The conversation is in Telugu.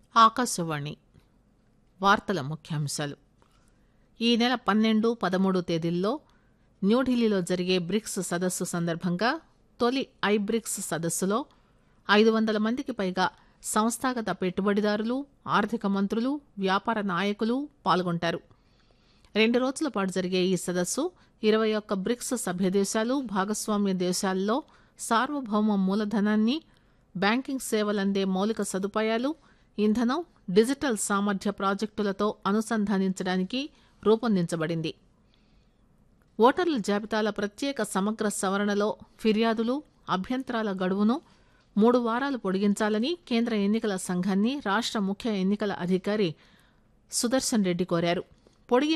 ఆకాశవాణి వార్తల ముఖ్యాంశాలు ఈ నెల పన్నెండు పదమూడు తేదీల్లో న్యూఢిల్లీలో జరిగే బ్రిక్స్ సదస్సు సందర్భంగా తొలి ఐబ్రిక్స్ సదస్సులో ఐదు వందల మందికి పైగా సంస్థాగత పెట్టుబడిదారులు ఆర్థిక మంత్రులు వ్యాపార నాయకులు పాల్గొంటారు రెండు రోజుల పాటు జరిగే ఈ సదస్సు ఇరవై ఒక్క బ్రిక్స్ సభ్యదేశాలు భాగస్వామ్య దేశాల్లో సార్వభౌమ మూలధనాన్ని బ్యాంకింగ్ సేవలందే మౌలిక సదుపాయాలు ఇంధనం డిజిటల్ సామర్థ్య ప్రాజెక్టులతో అనుసంధానించడానికి రూపొందించబడింది ఓటర్ల జాబితాల ప్రత్యేక సమగ్ర సవరణలో ఫిర్యాదులు అభ్యంతరాల గడువును మూడు వారాలు పొడిగించాలని కేంద్ర ఎన్నికల సంఘాన్ని రాష్ట ముఖ్య ఎన్నికల అధికారి సుదర్శన్ రెడ్డి కోరారు పొడిగి